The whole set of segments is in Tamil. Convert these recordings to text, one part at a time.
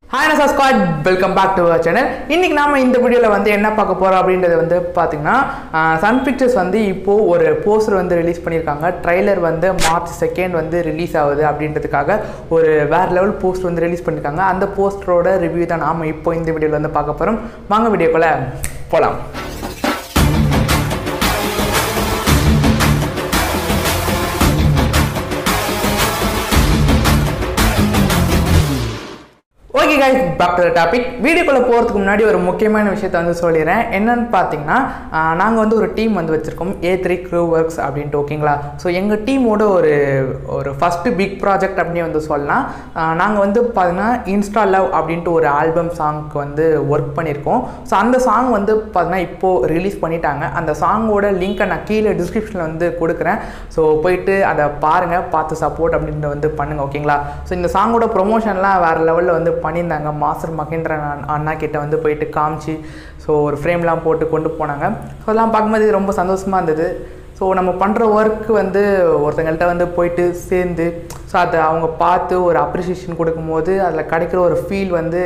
hi Nasa squad welcome back to our channel இன்னைக்கு நாம இந்த வீடியோவில் வந்து என்ன பார்க்க போகிறோம் அப்படின்றது வந்து பார்த்தீங்கன்னா சன் பிக்சர்ஸ் வந்து இப்போது ஒரு போஸ்டர் வந்து ரிலீஸ் பண்ணியிருக்காங்க ட்ரைலர் வந்து மார்ச் செகண்ட் வந்து ரிலீஸ் ஆகுது அப்படின்றதுக்காக ஒரு வேறு லெவல் போஸ்டர் வந்து ரிலீஸ் பண்ணியிருக்காங்க அந்த போஸ்டரோட ரிவ்யூ தான் நாம் இப்போ இந்த வீடியோவில் வந்து பார்க்க போகிறோம் வாங்க வீடியோக்குள்ளே போகலாம் okay guys back to the topic வீடியோக்குள்ளே போகிறதுக்கு முன்னாடி ஒரு முக்கியமான விஷயத்த வந்து சொல்லிடுறேன் என்னன்னு பார்த்தீங்கன்னா நாங்கள் வந்து ஒரு டீம் வந்து வச்சுருக்கோம் ஏ த்ரீ க்ரூ ஒர்க்ஸ் அப்படின்ட்டு ஓகேங்களா ஸோ எங்கள் டீமோட ஒரு ஒரு ஃபஸ்ட்டு பிக் ப்ராஜெக்ட் அப்படின்னு வந்து சொல்லலாம் நாங்கள் வந்து பார்த்தீங்கன்னா இன்ஸ்டா லவ் அப்படின்ட்டு ஒரு ஆல்பம் சாங்க்கு வந்து ஒர்க் பண்ணியிருக்கோம் ஸோ அந்த சாங் வந்து பார்த்தீங்கன்னா இப்போது ரிலீஸ் பண்ணிட்டாங்க அந்த சாங்கோட லிங்க்கை நான் கீழே டிஸ்கிரிப்ஷனில் வந்து கொடுக்குறேன் ஸோ போயிட்டு அதை பாருங்கள் பார்த்து சப்போர்ட் அப்படின்ட்டு வந்து பண்ணுங்கள் ஓகேங்களா ஸோ இந்த சாங்கோட ப்ரொமோஷன்லாம் வேறு லெவலில் வந்து பண்ணியிருந்தாங்க மாஸ்டர் மகேந்திரன் அண்ணா- அண்ணா கிட்ட வந்து போயிட்டு காமிச்சு ஸோ ஒரு ஃப்ரேம்லாம் போட்டு கொண்டு போனாங்க ஸோ அதெல்லாம் பார்க்கும்போது இது ரொம்ப சந்தோஷமாக இருந்தது ஸோ நம்ம பண்ணுற ஒர்க் வந்து ஒருத்தங்கள்ட்ட வந்து போயிட்டு சேர்ந்து ஸோ அதை அவங்க பார்த்து ஒரு அப்ரிசியேஷன் கொடுக்கும்போது அதில் கிடைக்கிற ஒரு ஃபீல் வந்து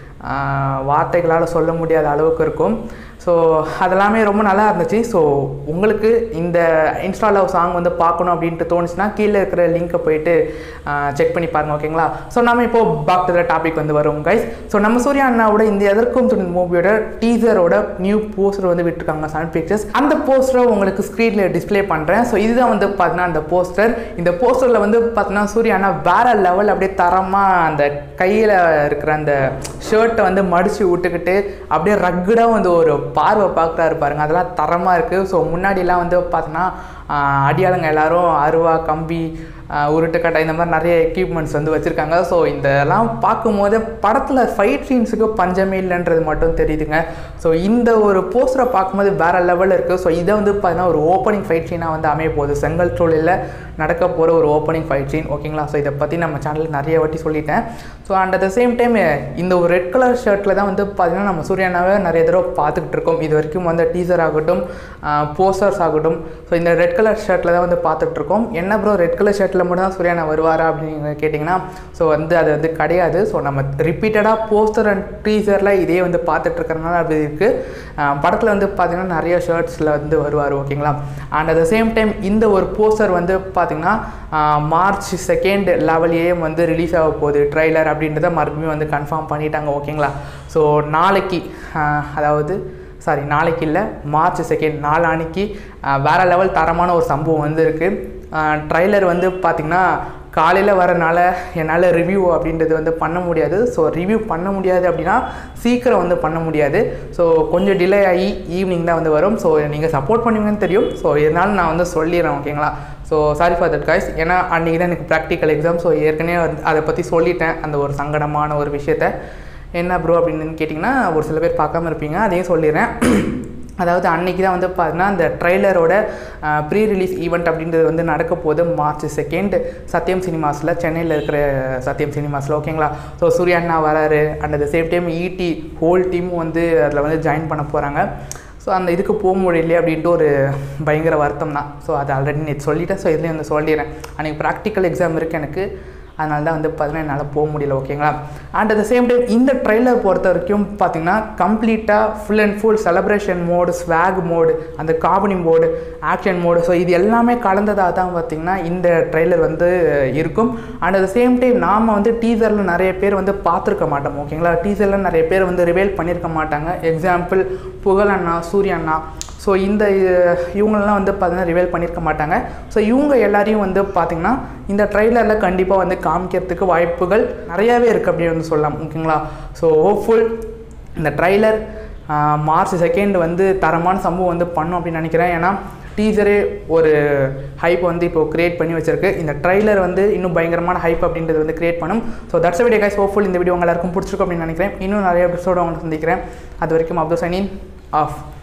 ஆஹ், வார்த்தைகளால் சொல்ல முடியாத அளவுக்கு இருக்கும் ஸோ அதெல்லாமே ரொம்ப நல்லா இருந்துச்சு ஸோ உங்களுக்கு இந்த இன்ஸ்டா லவ் சாங் வந்து பார்க்கணும் அப்படின்ட்டு தோணுச்சுன்னா கீழே இருக்கிற லிங்க்கை போயிட்டு செக் பண்ணி பாருங்க ஓகேங்களா ஸோ நம்ம இப்போ பாக் டு த டாபிக் வந்து வரும் கைஸ் ஸோ நம்ம சூர்யா அண்ணாவோட இந்த எதற்கும் துணி மூவியோட டீசரோட நியூ போஸ்டர் வந்து விட்டுருக்காங்க சன் பிக்சர்ஸ் அந்த போஸ்டரை உங்களுக்கு ஸ்க்ரீனில் டிஸ்ப்ளே பண்ணுறேன் ஸோ இதுதான் வந்து பார்த்தீங்கன்னா அந்த போஸ்டர் இந்த போஸ்டரில் வந்து பார்த்தீங்கன்னா சூர்யா அண்ணா வேற லெவல் அப்படியே தரமாக அந்த கையில் இருக்கிற அந்த ஷர்ட்டை வந்து மடித்து விட்டுக்கிட்டு அப்படியே ரக்குடாக வந்து ஒரு பார்வை பார்க்குறாரு பாருங்க அதெல்லாம் தரமாக இருக்குது ஸோ முன்னாடிலாம் வந்து பார்த்தீங்கன்னா ஆஹ், அடியாளுங்க எல்லாரும் அருவா கம்பி ஆஹ், உருட்டுக்கட்டை இந்த மாதிரி நிறைய எக்யூப்மெண்ட்ஸ் வந்து வச்சுருக்காங்க ஸோ இதெல்லாம் பார்க்கும்போது படத்தில் ஃபைட் சீன்ஸுக்கு பஞ்சமே இல்லைன்றது மட்டும் தெரியுதுங்க ஸோ இந்த ஒரு போஸ்டரை பார்க்கும்போது வேறு லெவலில் இருக்குது ஸோ இதை வந்து பார்த்தீங்கன்னா ஒரு ஓப்பனிங் ஃபைட் சீனாக வந்து அமைய போகுது செங்கல் சூழலில் நடக்க போகிற ஒரு ஓப்பனிங் ஃபைட் சீன் ஓகேங்களா ஸோ இதை பற்றி நம்ம சேனலில் நிறைய வாட்டி சொல்லிட்டேன் so and at the same time இந்த ஒரு ரெட் கலர் ஷர்ட்டில் தான் வந்து பார்த்தீங்கன்னா நம்ம சூர்யானாவே நிறைய தடவை பார்த்துக்கிட்டு இருக்கோம் இது வரைக்கும் வந்து டீசர் ஆகட்டும் போஸ்டர்ஸ் ஆகட்டும் ஸோ இந்த ரெட் கலர் ஷர்ட்டில் தான் வந்து பார்த்துட்டு இருக்கோம் என்ன ப்ரோ ரெட் கலர் ஷர்ட்டில் மட்டும் தான் சூர்யானா வருவாரா அப்படின்னு கேட்டிங்கன்னா ஸோ வந்து அது வந்து கிடையாது ஸோ நம்ம ரிப்பீட்டடாக போஸ்டர் அண்ட் டீசரில் இதே வந்து பார்த்துட்டு இருக்கிறனால அப்படி இருக்குது படத்தில் வந்து பார்த்தீங்கன்னா நிறைய ஷர்ட்ஸில் வந்து வருவார் ஓகேங்களா and at the same time இந்த ஒரு போஸ்டர் வந்து பார்த்தீங்கன்னா மார்ச் செகண்ட் லெவல் ஏஎம் வந்து ரிலீஸ் ஆக போகுது ட்ரைலர் அப்படின்றத மறுபடியும் வந்து கன்ஃபார்ம் பண்ணிட்டாங்க ஓகேங்களா ஸோ நாளைக்கு ஆஹ், அதாவது சாரி நாளைக்கு இல்லை மார்ச் செகண்ட் நாளானிக்கு வேறு லெவல் தரமான ஒரு சம்பவம் வந்து இருக்குது ட்ரைலர் வந்து பார்த்திங்கன்னா காலையில் வரனால என்னால் ரிவ்யூ அப்படின்றது வந்து பண்ண முடியாது ஸோ ரிவ்யூ பண்ண முடியாது அப்படின்னா சீக்கிரம் வந்து பண்ண முடியாது ஸோ கொஞ்சம் டிலே ஆகி ஈவினிங் தான் வந்து வரும் ஸோ நீங்கள் சப்போர்ட் பண்ணுவீங்கன்னு தெரியும் ஸோ இருந்தாலும் நான் வந்து சொல்லிடுறேன் ஓகேங்களா so sorry for that guys ஏன்னா அன்றைக்கி தான் எனக்கு ப்ராக்டிக்கல் எக்ஸாம் ஸோ ஏற்கனவே வந்து அதை பற்றி சொல்லிட்டேன் அந்த ஒரு சங்கடமான ஒரு விஷயத்த என்ன ப்ரோ அப்படின்னு கேட்டிங்கன்னா ஒரு சில பேர் பார்க்காம இருப்பீங்க அதையும் சொல்லிடுறேன் அதாவது அன்னைக்கு தான் வந்து பார்த்தீங்கன்னா அந்த ட்ரைலரோட ப்ரீ ரிலீஸ் ஈவெண்ட் அப்படின்றது வந்து நடக்க போகுது மார்ச் செகண்ட் சத்யம் சினிமாஸில் சென்னையில் இருக்கிற சத்யம் சினிமாஸில் ஓகேங்களா ஸோ சூர்யா அண்ணா வராரு and at same time ET whole டீமும் வந்து அதில் வந்து ஜாயின் பண்ண போகிறாங்க ஸோ அந்த இதுக்கு போக முடியலையே அப்படின்ட்டு ஒரு பயங்கர வருத்தம் தான் ஸோ அது ஆல்ரெடி நேற்று சொல்லிட்டேன் ஸோ இதுலேயும் வந்து சொல்லிடுறேன் அன்றைக்கி ப்ராக்டிக்கல் எக்ஸாம் இருக்குது எனக்கு அதனால தான் வந்து பார்த்தீங்கன்னா என்னால் போக முடியல ஓகேங்களா அண்ட் அட் சேம் டைம் இந்த ட்ரெய்லர் பொறுத்த வரைக்கும் பார்த்தீங்கன்னா கம்ப்ளீட்டாக full and full celebration mode swag mode அந்த comedy mode action mode so இது எல்லாமே கலந்ததாக தான் பார்த்தீங்கன்னா இந்த ட்ரெய்லர் வந்து இருக்கும் அண்ட் அட் சேம் டைம் நாம் வந்து டீசரில் நிறைய பேர் வந்து பார்த்துருக்க மாட்டோம் ஓகேங்களா டீசரில் நிறைய பேர் வந்து ரிவேல் பண்ணியிருக்க மாட்டாங்க எக்ஸாம்பிள் புகழ் அண்ணா சூர்யா அண்ணா ஸோ இந்த அஹ், இவங்களெல்லாம் வந்து பார்த்தீங்கன்னா ரிவேல் பண்ணியிருக்க மாட்டாங்க ஸோ இவங்க எல்லாரையும் வந்து பார்த்திங்கன்னா இந்த ட்ரைலரில் கண்டிப்பாக வந்து காமிக்கிறதுக்கு வாய்ப்புகள் நிறையாவே இருக்குது அப்படின்னு வந்து சொல்லலாம் ஓகேங்களா ஸோ ஹோப்ஃபுல் இந்த ட்ரைலர் மார்ச் செகண்ட் வந்து தரமான சம்பவம் வந்து பண்ணும் அப்படின்னு நினைக்கிறேன் ஏன்னா டீசரே ஒரு ஹைப் வந்து இப்போ கிரியேட் பண்ணி வச்சிருக்கு இந்த ட்ரைலர் வந்து இன்னும் பயங்கரமான ஹைப் அப்படின்றது வந்து கிரியேட் பண்ணும் so that's video guys hopeful இந்த வீடியோ உங்க எல்லாருக்கும் பிடிச்சிருக்கும் அப்படின்னு நினைக்கிறேன் இன்னும் நிறைய எபிசோட உங்களை சந்திக்கிறேன் அது வரைக்கும் அப்துல் சைனின் ஆஃப்